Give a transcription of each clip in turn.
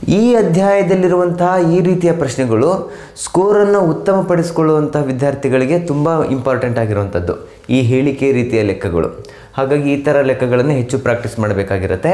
ಈ ಅಧ್ಯಾಯದಲ್ಲಿರುವಂತಹ ಈ ರೀತಿಯ ಪ್ರಶ್ನೆಗಳು ಸ್ಕೋರನ್ನು ಉತ್ತಮಪಡಿಸಿಕೊಳ್ಳುವಂತಹ ವಿದ್ಯಾರ್ಥಿಗಳಿಗೆ ತುಂಬ ಇಂಪಾರ್ಟೆಂಟ್ ಆಗಿರುವಂಥದ್ದು ಈ ಹೇಳಿಕೆ ರೀತಿಯ ಲೆಕ್ಕಗಳು ಹಾಗಾಗಿ ಈ ಥರ ಲೆಕ್ಕಗಳನ್ನು ಹೆಚ್ಚು ಪ್ರಾಕ್ಟೀಸ್ ಮಾಡಬೇಕಾಗಿರುತ್ತೆ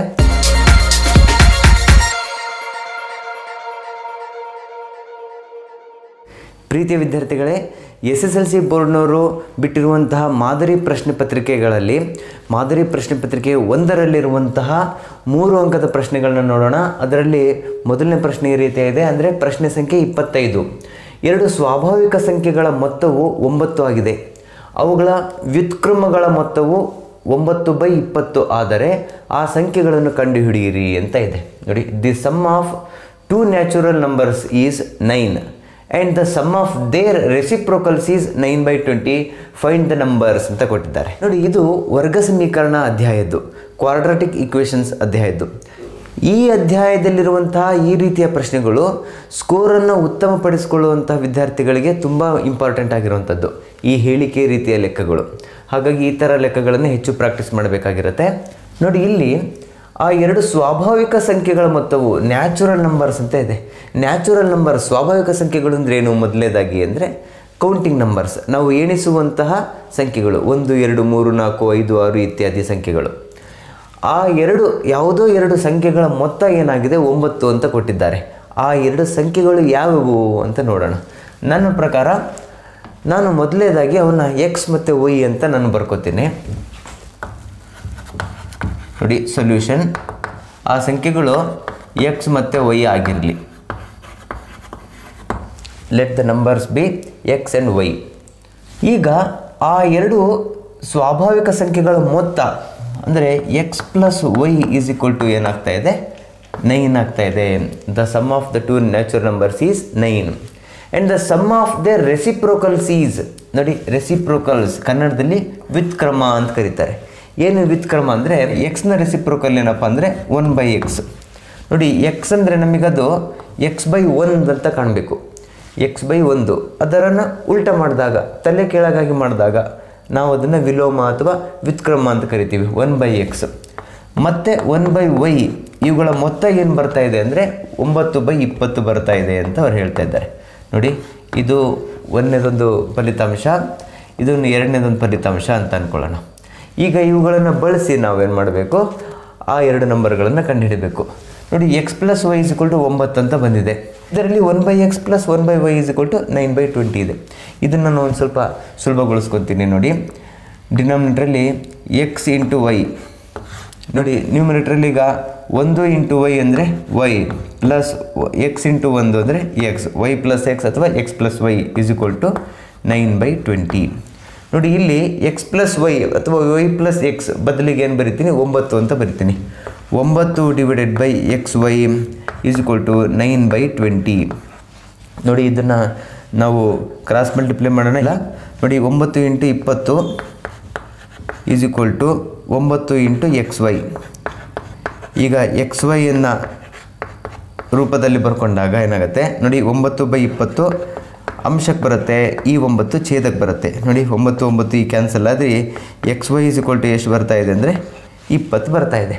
ಪ್ರೀತಿಯ ವಿದ್ಯಾರ್ಥಿಗಳೇ ಎಸ್ ಎಸ್ ಎಲ್ ಸಿ ಬೋರ್ಡ್ನವರು ಬಿಟ್ಟಿರುವಂತಹ ಮಾದರಿ ಪ್ರಶ್ನೆ ಪತ್ರಿಕೆಗಳಲ್ಲಿ ಮಾದರಿ ಪ್ರಶ್ನೆ ಪತ್ರಿಕೆ ಒಂದರಲ್ಲಿರುವಂತಹ ಮೂರು ಅಂಕದ ಪ್ರಶ್ನೆಗಳನ್ನ ನೋಡೋಣ ಅದರಲ್ಲಿ ಮೊದಲನೇ ಪ್ರಶ್ನೆ ಈ ರೀತಿಯ ಇದೆ ಅಂದರೆ ಪ್ರಶ್ನೆ ಸಂಖ್ಯೆ ಇಪ್ಪತ್ತೈದು ಎರಡು ಸ್ವಾಭಾವಿಕ ಸಂಖ್ಯೆಗಳ ಮೊತ್ತವು ಒಂಬತ್ತು ಆಗಿದೆ ಅವುಗಳ ವ್ಯುತ್ಕ್ರಮಗಳ ಮೊತ್ತವು ಒಂಬತ್ತು ಬೈ ಇಪ್ಪತ್ತು ಆದರೆ ಆ ಸಂಖ್ಯೆಗಳನ್ನು ಕಂಡುಹಿಡಿಯಿರಿ ಅಂತ ಇದೆ ನೋಡಿ the sum of two natural numbers is nine and the sum of their reciprocals is nine by twenty find the numbers ಅಂತ ಕೊಟ್ಟಿದ್ದಾರೆ ನೋಡಿ ಇದು ವರ್ಗ ಸಮೀಕರಣ ಅಧ್ಯಾಯದ್ದು ಕ್ವಾಡ್ರಾಟಿಕ್ ಇಕ್ವೇಷನ್ಸ್ ಅಧ್ಯಾಯದ್ದು ಈ ಅಧ್ಯಾಯದಲ್ಲಿರುವಂತಹ ಈ ರೀತಿಯ ಪ್ರಶ್ನೆಗಳು ಸ್ಕೋರನ್ನು ಉತ್ತಮಪಡಿಸಿಕೊಳ್ಳುವಂತಹ ವಿದ್ಯಾರ್ಥಿಗಳಿಗೆ ತುಂಬ ಇಂಪಾರ್ಟೆಂಟ್ ಆಗಿರುವಂಥದ್ದು ಈ ಹೇಳಿಕೆ ರೀತಿಯ ಲೆಕ್ಕಗಳು ಹಾಗಾಗಿ ಈ ಥರ ಲೆಕ್ಕಗಳನ್ನು ಹೆಚ್ಚು ಪ್ರಾಕ್ಟೀಸ್ ಮಾಡಬೇಕಾಗಿರುತ್ತೆ ನೋಡಿ ಇಲ್ಲಿ ಆ ಎರಡು ಸ್ವಾಭಾವಿಕ ಸಂಖ್ಯೆಗಳ ಮೊತ್ತವು ನ್ಯಾಚುರಲ್ ನಂಬರ್ಸ್ ಅಂತ ಇದೆ ನ್ಯಾಚುರಲ್ ನಂಬರ್ ಸ್ವಾಭಾವಿಕ ಸಂಖ್ಯೆಗಳು ಅಂದರೆ ಏನು ಮೊದಲನೇದಾಗಿ ಅಂದರೆ ಕೌಂಟಿಂಗ್ ನಂಬರ್ಸ್ ನಾವು ಎಣಿಸುವಂತಹ ಸಂಖ್ಯೆಗಳು ಒಂದು ಎರಡು ಮೂರು ನಾಲ್ಕು ಐದು ಆರು ಇತ್ಯಾದಿ ಸಂಖ್ಯೆಗಳು ಆ ಎರಡು ಯಾವುದೋ ಎರಡು ಸಂಖ್ಯೆಗಳ ಮೊತ್ತ ಏನಾಗಿದೆ ಒಂಬತ್ತು ಅಂತ ಕೊಟ್ಟಿದ್ದಾರೆ ಆ ಎರಡು ಸಂಖ್ಯೆಗಳು ಯಾವುವು ಅಂತ ನೋಡೋಣ ನನ್ನ ಪ್ರಕಾರ ನಾನು ಮೊದಲನೇದಾಗಿ ಅವನ್ನ ಎಕ್ಸ್ ಮತ್ತು ವೈ ಅಂತ ನಾನು ಬರ್ಕೋತೀನಿ ನೋಡಿ ಸೊಲ್ಯೂಷನ್ ಆ ಸಂಖ್ಯೆಗಳು ಎಕ್ಸ್ ಮತ್ತು ವೈ ಆಗಿರಲಿ let the numbers be x and y ಈಗ ಆ ಎರಡು ಸ್ವಾಭಾವಿಕ ಸಂಖ್ಯೆಗಳ ಮೊತ್ತ ಅಂದರೆ x plus y is equal to ಏನಾಗ್ತಾ ಇದೆ ನೈನ್ ಆಗ್ತಾ ಇದೆ the sum of the two natural numbers is nine and the sum of the reciprocals is ನೋಡಿ ರೆಸಿಪ್ರೋಕಲ್ಸ್ ಕನ್ನಡದಲ್ಲಿ ವಿತ್ ಕ್ರಮ ಅಂತ ಕರೀತಾರೆ ಏನು ವಿತ್ ಕ್ರಮ ಅಂದರೆ ಎಕ್ಸ್ನ ರೆಸಿಪ್ರೋಕಲ್ ಏನಪ್ಪ ಅಂದರೆ ಒನ್ ಬೈ ಎಕ್ಸ್ ನೋಡಿ ಎಕ್ಸ್ ಅಂದರೆ ನಮಗದು ಎಕ್ಸ್ ಬೈ ಒನ್ ಅಂತ ಕಾಣಬೇಕು ಎಕ್ಸ್ ಬೈ ಒಂದು ಅದರನ್ನು ಉಲ್ಟ ಮಾಡಿದಾಗ ತಲೆ ಕೆಳಗಾಗಿ ಮಾಡಿದಾಗ ನಾವು ಅದನ್ನು ವಿಲೋಮ ಅಥವಾ ವ್ಯುತ್ಕ್ರಮ ಅಂತ ಕರಿತೀವಿ ಒನ್ ಬೈ ಎಕ್ಸ್ ಮತ್ತು ಒನ್ ಬೈ ವೈ ಇವುಗಳ ಮೊತ್ತ ಏನು ಬರ್ತಾ ಇದೆ ಅಂದರೆ ಒಂಬತ್ತು ಬೈ ಇಪ್ಪತ್ತು ಬರ್ತಾ ಇದೆ ಅಂತ ಅವ್ರು ಹೇಳ್ತಾ ಇದ್ದಾರೆ ನೋಡಿ ಇದು ಒಂದನೇದೊಂದು ಫಲಿತಾಂಶ ಇದೊಂದು ಎರಡನೇದೊಂದು ಫಲಿತಾಂಶ ಅಂತ ಅಂದ್ಕೊಳ್ಳೋಣ ಈಗ ಇವುಗಳನ್ನು ಬಳಸಿ ನಾವೇನು ಮಾಡಬೇಕು ಆ ಎರಡು ನಂಬರ್ಗಳನ್ನು ಕಂಡುಹಿಡಬೇಕು ನೋಡಿ x plus y is equal to ಒಂಬತ್ತು ಅಂತ ಬಂದಿದೆ ಇದರಲ್ಲಿ one by x plus one by y is equal to nine by twenty ಇದೆ ಇದನ್ನು ನಾನು ಒಂದು ಸ್ವಲ್ಪ ಸುಲಭಗೊಳಿಸ್ಕೊತೀನಿ ನೋಡಿ ಡಿನಾಮಿನೇಟ್ರಲ್ಲಿ ಎಕ್ಸ್ ಇಂಟು ವೈ ನೋಡಿ ನ್ಯೂಮಿನೇಟ್ರಲ್ಲಿ ಈಗ ಒಂದು ಇಂಟು ವೈ ಅಂದರೆ ವೈ ಪ್ಲಸ್ ಎಕ್ಸ್ ಇಂಟು ಒಂದು ಅಂದರೆ ಎಕ್ಸ್ ವೈ ಪ್ಲಸ್ ಎಕ್ಸ್ ಅಥವಾ x plus y is equal to nine by twenty ನೋಡಿ ಇಲ್ಲಿ ಎಕ್ಸ್ ಪ್ಲಸ್ ವೈ ಅಥವಾ ವೈ ಪ್ಲಸ್ ಎಕ್ಸ್ ಬದಲಿಗೆ ಏನು ಬರಿತೀನಿ ಒಂಬತ್ತು ಅಂತ ಬರಿತೀನಿ ಒಂಬತ್ತು divided by x y is equal to nine by twenty ನೋಡಿ ಇದನ್ನು ನಾವು ಕ್ರಾಸ್ ಮಲ್ಟಿಪ್ಲೈ ಮಾಡೋಣ ಇಲ್ಲ ನೋಡಿ ಒಂಬತ್ತು ಇಂಟು ಇಪ್ಪತ್ತು ಈಸ್ ಈಕ್ವಲ್ ಟು ಒಂಬತ್ತು ಇಂಟು ಎಕ್ಸ್ ವೈ ಈಗ ಎಕ್ಸ್ ವೈಯನ್ನು ರೂಪದಲ್ಲಿ ಬರ್ಕೊಂಡಾಗ ಏನಾಗುತ್ತೆ ನೋಡಿ ಒಂಬತ್ತು ಬೈ ಇಪ್ಪತ್ತು ಅಂಶಕ್ಕೆ ಬರುತ್ತೆ ಈ ಒಂಬತ್ತು ಛೇದಕ್ಕೆ ಬರುತ್ತೆ ನೋಡಿ ಒಂಬತ್ತು ಒಂಬತ್ತು ಈ ಕ್ಯಾನ್ಸಲ್ ಆದರೆ x y is equal to ಎಷ್ಟು ಬರ್ತಾ ಇದೆ ಅಂದರೆ ಇಪ್ಪತ್ತು ಬರ್ತಾ ಇದೆ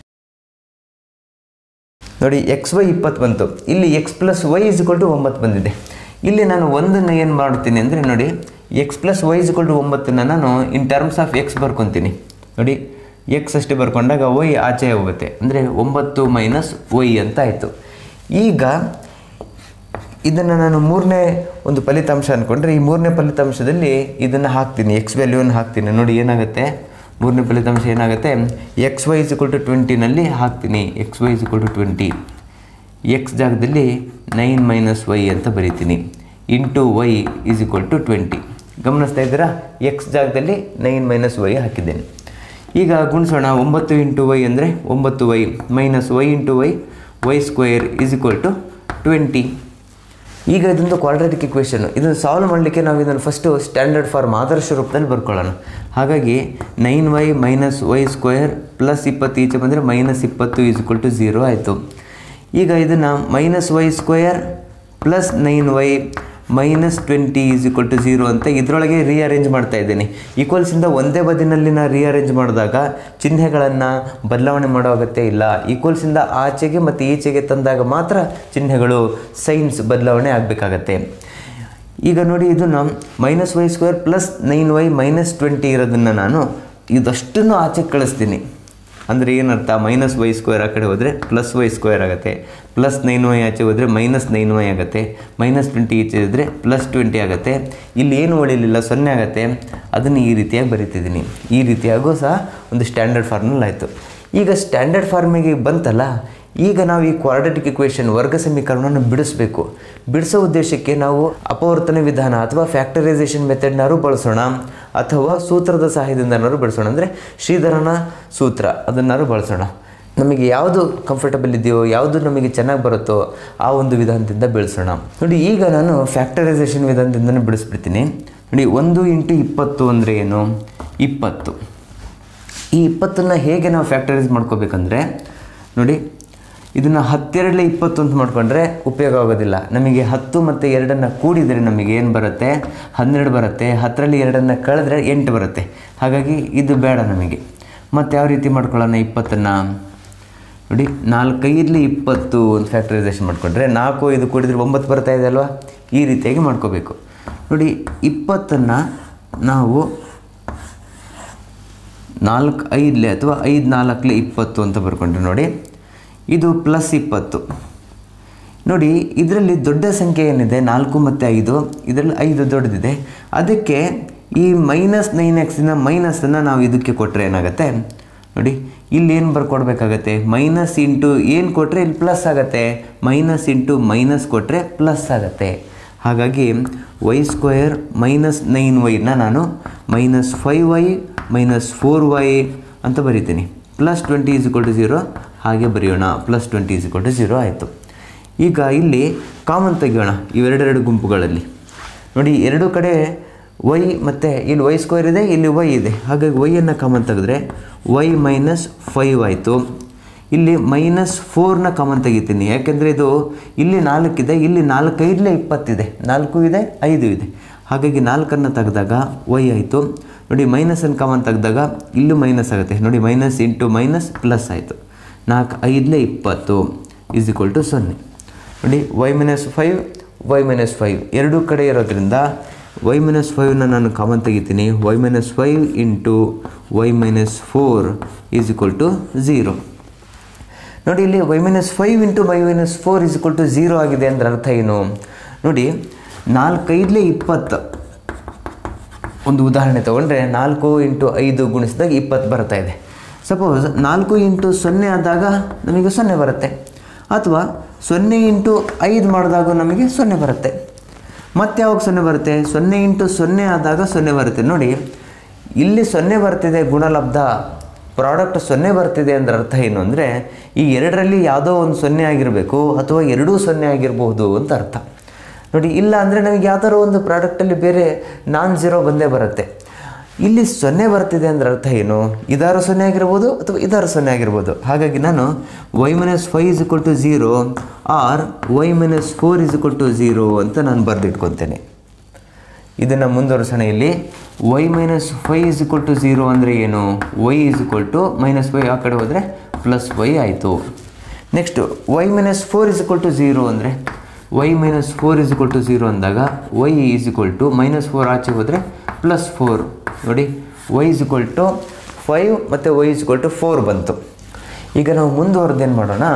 ನೋಡಿ ಎಕ್ಸ್ ವೈ ಇಪ್ಪತ್ತು ಬಂತು ಇಲ್ಲಿ x plus y is equal to ಒಂಬತ್ತು ಬಂದಿದೆ ಇಲ್ಲಿ ನಾನು ಒಂದನ್ನು ಏನು ಮಾಡ್ತೀನಿ ಅಂದರೆ ನೋಡಿ x plus y is equal to ಒಂಬತ್ತನ್ನು ನಾನು ಇನ್ ಟರ್ಮ್ಸ್ ಆಫ್ ಎಕ್ಸ್ ಬರ್ಕೊತೀನಿ ನೋಡಿ ಎಕ್ಸ್ ಅಷ್ಟೇ ಬರ್ಕೊಂಡಾಗ ವೈ ಆಚೆ ಹೋಗುತ್ತೆ ಅಂದರೆ ಒಂಬತ್ತು ಮೈನಸ್ ವೈ ಅಂತ ಆಯಿತು ಈಗ ಇದನ್ನು ನಾನು ಮೂರನೇ ಒಂದು ಫಲಿತಾಂಶ ಅಂದ್ಕೊಂಡ್ರೆ ಈ ಮೂರನೇ ಫಲಿತಾಂಶದಲ್ಲಿ ಇದನ್ನು ಹಾಕ್ತೀನಿ ಎಕ್ಸ್ ವ್ಯಾಲ್ಯೂವನ್ನು ಹಾಕ್ತೀನಿ ನೋಡಿ ಏನಾಗುತ್ತೆ ಮೂರನೇ ಫಲಿತಾಂಶ ಏನಾಗುತ್ತೆ x y is equal to ಟ್ವೆಂಟಿನಲ್ಲಿ ಹಾಕ್ತೀನಿ x y is equal to twenty x ಜಾಗದಲ್ಲಿ ನೈನ್ ಮೈನಸ್ ವೈ ಅಂತ ಬರೀತೀನಿ into y is equal to twenty ಗಮನಿಸ್ತಾ ಇದ್ದೀರಾ ಎಕ್ಸ್ ಜಾಗದಲ್ಲಿ ನೈನ್ ಮೈನಸ್ ವೈ ಹಾಕಿದ್ದೇನೆ ಈಗ ಗುಣಿಸೋಣ ಒಂಬತ್ತು ಇಂಟು ವೈ ಅಂದರೆ ಒಂಬತ್ತು y minus y into y y square is equal to twenty ಈಗ ಇದೊಂದು ಕ್ವಾಡ್ರಾಟಿಕ್ ಇಕ್ವೇಷನ್ ಇದನ್ನು ಸಾಲ್ವ್ ಮಾಡಲಿಕ್ಕೆ ನಾವು ಇದನ್ನು ಫಸ್ಟು ಸ್ಟ್ಯಾಂಡರ್ಡ್ ಫಾರ್ಮ್ ಆದರ್ಶ ರೂಪದಲ್ಲಿ ಬರ್ಕೊಳ್ಳೋಣ ಹಾಗಾಗಿ nine y minus y square plus ಇಪ್ಪತ್ತು ಈಚೆ ಬಂದರೆ ಮೈನಸ್ ಇಪ್ಪತ್ತು ಈಸ್ ಈಕ್ವಲ್ ಟು ಝೀರೋ ಆಯಿತು ಈಗ ಇದನ್ನು minus y square plus nine y minus twenty is equal to zero ಅಂತ ಇದರೊಳಗೆ ರೀಅರೇಂಜ್ ಮಾಡ್ತಾ ಇದ್ದೀನಿ ಈಕ್ವಲ್ಸಿಂದ ಒಂದೇ ಬದಿನಲ್ಲಿ ನಾನು ರೀಅರೇಂಜ್ ಮಾಡಿದಾಗ ಚಿಹ್ನೆಗಳನ್ನು ಬದಲಾವಣೆ ಮಾಡೋ ಅಗತ್ಯ ಇಲ್ಲ ಈಕ್ವಲ್ಸಿಂದ ಆಚೆಗೆ ಮತ್ತು ಈಚೆಗೆ ತಂದಾಗ ಮಾತ್ರ ಚಿಹ್ನೆಗಳು ಸೈನ್ಸ್ ಬದಲಾವಣೆ ಆಗಬೇಕಾಗತ್ತೆ ಈಗ ನೋಡಿ ಇದನ್ನು minus y square plus nine y minus twenty ಇರೋದನ್ನು ನಾನು ಇದಷ್ಟನ್ನು ಆಚೆಗೆ ಕಳಿಸ್ತೀನಿ ಅಂದರೆ ಏನರ್ಥ ಮೈನಸ್ ವೈ ಸ್ಕ್ವೇರ್ ಆ ಕಡೆ ಹೋದರೆ ಪ್ಲಸ್ ವೈ ಸ್ಕ್ವೇರ್ ಆಗುತ್ತೆ ಪ್ಲಸ್ ನೈನ್ ವೈ ಆಚೆ ಹೋದರೆ ಮೈನಸ್ ನೈನ್ ವೈ ಆಗುತ್ತೆ ಮೈನಸ್ ಟ್ವೆಂಟಿ ಈಚೆ ಇದ್ದರೆ ಪ್ಲಸ್ ಟ್ವೆಂಟಿ ಆಗುತ್ತೆ ಇಲ್ಲಿ ಏನು ಉಳಿಲಿಲ್ಲ ಸೊನ್ನೆ ಆಗುತ್ತೆ ಅದನ್ನು ಈ ರೀತಿಯಾಗಿ ಬರಿತಿದ್ದೀನಿ ಈ ರೀತಿಯಾಗೂ ಸಹ ಒಂದು ಸ್ಟ್ಯಾಂಡರ್ಡ್ ಫಾರ್ಮಲ್ ಆಯಿತು ಈಗ ಸ್ಟ್ಯಾಂಡರ್ಡ್ ಫಾರ್ಮಿಗೆ ಬಂತಲ್ಲ ಈಗ ನಾವು ಈ ಕ್ವಾಡ್ರೆಟಿಕ್ ಇಕ್ವೇಷನ್ ವರ್ಗ ಸಮೀಕರಣವನ್ನು ಬಿಡಿಸಬೇಕು ಬಿಡಿಸೋ ಉದ್ದೇಶಕ್ಕೆ ನಾವು ಅಪವರ್ತನ ವಿಧಾನ ಅಥವಾ ಫ್ಯಾಕ್ಟರೈಸೇಷನ್ ಮೆಥಡ್ನಾರು ಬಳಸೋಣ ಅಥವಾ ಸೂತ್ರದ ಸಹಾಯದಿಂದನಾರು ಬಳಸೋಣ ಅಂದರೆ ಶ್ರೀಧರನ ಸೂತ್ರ ಅದನ್ನಾರು ಬಳಸೋಣ ನಮಗೆ ಯಾವುದು ಕಂಫರ್ಟಬಲ್ ಇದೆಯೋ ಯಾವುದು ನಮಗೆ ಚೆನ್ನಾಗಿ ಬರುತ್ತೋ ಆ ಒಂದು ವಿಧಾನದಿಂದ ಬೆಳೆಸೋಣ ನೋಡಿ ಈಗ ನಾನು ಫ್ಯಾಕ್ಟರೈಸೇಷನ್ ವಿಧಾನದಿಂದನೇ ಬಿಡಿಸ್ಬಿಡ್ತೀನಿ ನೋಡಿ ಒಂದು ಇಂಟು ಇಪ್ಪತ್ತು ಅಂದರೆ ಏನು ಇಪ್ಪತ್ತು ಈ ಇಪ್ಪತ್ತನ್ನು ಹೇಗೆ ನಾವು ಫ್ಯಾಕ್ಟರೈಸ್ ಮಾಡ್ಕೋಬೇಕಂದ್ರೆ ನೋಡಿ ಇದನ್ನು ಹತ್ತೆರಡಲೇ ಇಪ್ಪತ್ತು ಅಂತ ಮಾಡ್ಕೊಂಡ್ರೆ ಉಪಯೋಗ ಆಗೋದಿಲ್ಲ ನಮಗೆ ಹತ್ತು ಮತ್ತು ಎರಡನ್ನು ಕೂಡಿದರೆ ನಮಗೆ ಏನು ಬರುತ್ತೆ ಹನ್ನೆರಡು ಬರುತ್ತೆ ಹತ್ತರಲ್ಲಿ ಎರಡನ್ನು ಕಳೆದ್ರೆ ಎಂಟು ಬರುತ್ತೆ ಹಾಗಾಗಿ ಇದು ಬೇಡ ನಮಗೆ ಮತ್ತು ಯಾವ ರೀತಿ ಮಾಡ್ಕೊಳ್ಳೋಣ ಇಪ್ಪತ್ತನ್ನು ನೋಡಿ ನಾಲ್ಕೈದಲಿ ಇಪ್ಪತ್ತು ಅಂತ ಫ್ಯಾಕ್ಟರೈಸೇಷನ್ ಮಾಡಿಕೊಂಡ್ರೆ ನಾಲ್ಕು ಐದು ಕೂಡಿದ್ರೆ ಒಂಬತ್ತು ಬರ್ತಾ ಇದೆ ಅಲ್ವಾ ಈ ರೀತಿಯಾಗಿ ಮಾಡ್ಕೋಬೇಕು ನೋಡಿ ಇಪ್ಪತ್ತನ್ನು ನಾವು ನಾಲ್ಕು ಐದಲೆ ಅಥವಾ ಐದು ನಾಲ್ಕಲೆ ಇಪ್ಪತ್ತು ಅಂತ ಬರ್ಕೊಂಡ್ರೆ ನೋಡಿ ಇದು ಪ್ಲಸ್ ಇಪ್ಪತ್ತು ನೋಡಿ ಇದರಲ್ಲಿ ದೊಡ್ಡ ಸಂಖ್ಯೆ ಏನಿದೆ ನಾಲ್ಕು ಮತ್ತು ಐದು ಇದರಲ್ಲಿ ಐದು ದೊಡ್ಡದಿದೆ ಅದಕ್ಕೆ ಈ ಮೈನಸ್ ನೈನ್ ಎಕ್ಸಿನ ಮೈನಸನ್ನು ನಾವು ಇದಕ್ಕೆ ಕೊಟ್ಟರೆ ಏನಾಗುತ್ತೆ ನೋಡಿ ಇಲ್ಲಿ ಏನು ಬರ್ಕೊಡ್ಬೇಕಾಗತ್ತೆ ಮೈನಸ್ ಇಂಟು ಏನು ಕೊಟ್ಟರೆ ಇಲ್ಲಿ ಪ್ಲಸ್ ಆಗುತ್ತೆ ಮೈನಸ್ ಇಂಟು ಮೈನಸ್ ಕೊಟ್ಟರೆ ಪ್ಲಸ್ ಆಗುತ್ತೆ ಹಾಗಾಗಿ ವೈ ಸ್ಕ್ವೇರ್ ಮೈನಸ್ ನೈನ್ ವೈನ ನಾನು minus five y minus four y ಅಂತ ಬರಿತೀನಿ plus twenty is equal to zero ಹಾಗೆ ಬರೆಯೋಣ plus twenty is equal to zero ಆಯಿತು ಈಗ ಇಲ್ಲಿ ಕಾಮನ್ ತೆಗೆಯೋಣ ಇವೆರಡೆರಡು ಗುಂಪುಗಳಲ್ಲಿ ನೋಡಿ ಎರಡು ಕಡೆ ವೈ ಮತ್ತು ಇಲ್ಲಿ ವೈ ಸ್ಕ್ವೇರ್ ಇದೆ ಇಲ್ಲಿ ವೈ ಇದೆ ಹಾಗಾಗಿ ವೈಯನ್ನು ಕಾಮನ್ ತೆಗೆದ್ರೆ ವೈ ಮೈನಸ್ ಫೈವ್ ಆಯಿತು ಇಲ್ಲಿ ಮೈನಸ್ ಫೋರ್ನ ಕಾಮನ್ ತೆಗಿತೀನಿ ಯಾಕೆಂದರೆ ಇದು ಇಲ್ಲಿ ನಾಲ್ಕಿದೆ ಇಲ್ಲಿ ನಾಲ್ಕೈದಲೇ ಇಪ್ಪತ್ತಿದೆ ನಾಲ್ಕು ಇದೆ ಐದು ಇದೆ ಹಾಗಾಗಿ ನಾಲ್ಕನ್ನು ತೆಗೆದಾಗ ವೈ ಆಯಿತು ನೋಡಿ ಮೈನಸನ್ನು ಕಾಮನ್ ತೆಗೆದಾಗ ಇಲ್ಲೂ ಮೈನಸ್ ಆಗುತ್ತೆ ನೋಡಿ ಮೈನಸ್ ಇಂಟು ಮೈನಸ್ ಪ್ಲಸ್ ಆಯಿತು ನಾಲ್ಕು ಐದಲೇ ಇಪ್ಪತ್ತು ಈಸ್ ಈಕ್ವಲ್ ಟು ಸೊನ್ನೆ ನೋಡಿ y minus five y minus five ಎರಡೂ ಕಡೆ ಇರೋದ್ರಿಂದ ವೈ ಮೈನಸ್ ಫೈವ್ನ ನಾನು ಕಾಮನ್ ತೆಗಿತೀನಿ y minus five into y minus four is equal to zero ನೋಡಿ ಇಲ್ಲಿ y minus five into y minus four is equal to zero ಆಗಿದೆ ಅಂದ್ರೆ ಅರ್ಥ ಏನು ನೋಡಿ ನಾಲ್ಕೈದಲೇ ಇಪ್ಪತ್ತು ಒಂದು ಉದಾಹರಣೆ ತೊಗೊಂಡ್ರೆ ನಾಲ್ಕು ಇಂಟು ಐದು ಗುಣಿಸಿದಾಗ ಇಪ್ಪತ್ತು ಬರ್ತಾ ಇದೆ ಸಪೋಸ್ ನಾಲ್ಕು ಇಂಟು ಸೊನ್ನೆ ಆದಾಗ ನಮಗೆ ಸೊನ್ನೆ ಬರುತ್ತೆ ಅಥವಾ ಸೊನ್ನೆ ಇಂಟು ಐದು ಮಾಡಿದಾಗ ನಮಗೆ ಸೊನ್ನೆ ಬರುತ್ತೆ ಮತ್ತೆ ಯಾವಾಗ ಸೊನ್ನೆ ಬರುತ್ತೆ ಸೊನ್ನೆ ಇಂಟು ಸೊನ್ನೆ ಆದಾಗ ಸೊನ್ನೆ ಬರುತ್ತೆ ನೋಡಿ ಇಲ್ಲಿ ಸೊನ್ನೆ ಬರ್ತಿದೆ ಗುಣಲಬ್ಧ ಪ್ರಾಡಕ್ಟ್ ಸೊನ್ನೆ ಬರ್ತಿದೆ ಅಂದ್ರೆ ಅರ್ಥ ಏನು ಅಂದರೆ ಈ ಎರಡರಲ್ಲಿ ಯಾವುದೋ ಒಂದು ಸೊನ್ನೆ ಆಗಿರಬೇಕು ಅಥವಾ ಎರಡೂ ಸೊನ್ನೆ ಆಗಿರಬಹುದು ಅಂತ ಅರ್ಥ ನೋಡಿ ಇಲ್ಲ ಅಂದರೆ ನಮಗೆ ಯಾವ್ದಾದ್ರು ಒಂದು ಪ್ರಾಡಕ್ಟಲ್ಲಿ ಬೇರೆ ನಾನ್ ಝೀರೋ ಬಂದೇ ಬರುತ್ತೆ ಇಲ್ಲಿ ಸೊನ್ನೆ ಬರ್ತಿದೆ ಅಂದ್ರೆ ಅರ್ಥ ಏನು ಇದಾರು ಸೊನ್ನೆ ಆಗಿರ್ಬೋದು ಅಥವಾ ಇದಾರು ಸೊನ್ನೆ ಆಗಿರ್ಬೋದು ಹಾಗಾಗಿ ನಾನು y minus five is equal to zero or y minus four is equal to zero ಅಂತ ನಾನು ಬರೆದಿಟ್ಕೊತೇನೆ ಇದನ್ನು ಮುಂದುವರಿಸೋಣ ಇಲ್ಲಿ y minus five is equal to zero ಅಂದರೆ ಏನು y is equal to minus y ಆ ಕಡೆ ಹೋದರೆ ಪ್ಲಸ್ ವೈ ಆಯಿತು next y minus four is equal to zero ಅಂದರೆ y minus four is equal to zero ಅಂದಾಗ y is equal to minus four ಆಚೆ ಹೋದರೆ ಪ್ಲಸ್ ಫೋರ್ ನೋಡಿ y is equal to five ಮತ್ತು y is equal to four ಬಂತು ಈಗ ನಾವು ಮುಂದುವರೆದೇನು ಮಾಡೋಣ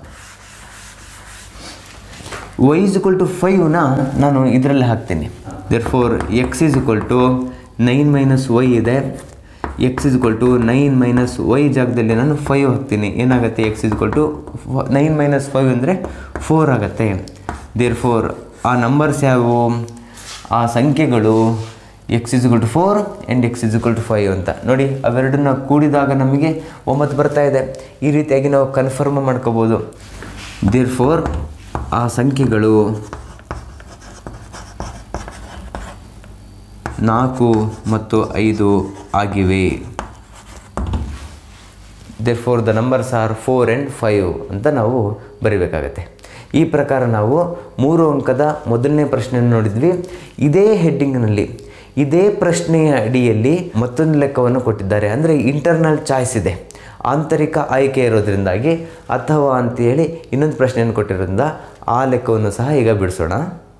ವೈ ಇಸ್ ಇಕ್ವಲ್ ಟು ಫೈವ್ನ ನಾನು ಇದರಲ್ಲಿ ಹಾಕ್ತೀನಿ therefore x is equal to nine minus y ಇದೆ x is equal to nine minus y ಜಾಗದಲ್ಲಿ ನಾನು ಫೈವ್ ಹಾಕ್ತೀನಿ ಏನಾಗುತ್ತೆ x is equal to nine minus five ಅಂದರೆ ಫೋರ್ ಆಗುತ್ತೆ ದೇರ್ ಫೋರ್ ಆ ನಂಬರ್ಸ್ ಯಾವುವು ಆ ಸಂಖ್ಯೆಗಳು x is equal to four and x is equal to five ಅಂತ ನೋಡಿ ಅವೆರಡನ್ನ ಕೂಡಿದಾಗ ನಮಗೆ ಒಂಬತ್ತು ಬರ್ತಾ ಇದೆ ಈ ರೀತಿಯಾಗಿ ನಾವು ಕನ್ಫರ್ಮ್ ಮಾಡ್ಕೋಬೋದು ದೇರ್ ಫೋರ್ ಆ ಸಂಖ್ಯೆಗಳು ನಾಲ್ಕು ಮತ್ತು ಐದು ಆಗಿವೆ therefore the numbers are four and five ಅಂತ ನಾವು ಬರಿಬೇಕಾಗತ್ತೆ ಈ ಪ್ರಕಾರ ನಾವು ಮೂರು ಅಂಕದ ಮೊದಲನೇ ಪ್ರಶ್ನೆಯನ್ನು ನೋಡಿದ್ವಿ ಇದೇ ಹೆಡ್ಡಿಂಗ್ನಲ್ಲಿ ಇದೇ ಪ್ರಶ್ನೆಯ ಅಡಿಯಲ್ಲಿ ಮತ್ತೊಂದು ಲೆಕ್ಕವನ್ನು ಕೊಟ್ಟಿದ್ದಾರೆ ಅಂದರೆ ಇಂಟರ್ನಲ್ ಚಾಯ್ಸ್ ಇದೆ ಆಂತರಿಕ ಆಯ್ಕೆ ಇರೋದ್ರಿಂದಾಗಿ ಅಥವಾ ಅಂತೇಳಿ ಇನ್ನೊಂದು ಪ್ರಶ್ನೆಯನ್ನು ಕೊಟ್ಟಿರೋದ್ರಿಂದ ಆ ಲೆಕ್ಕವನ್ನು ಸಹ ಈಗ ಬಿಡಿಸೋಣ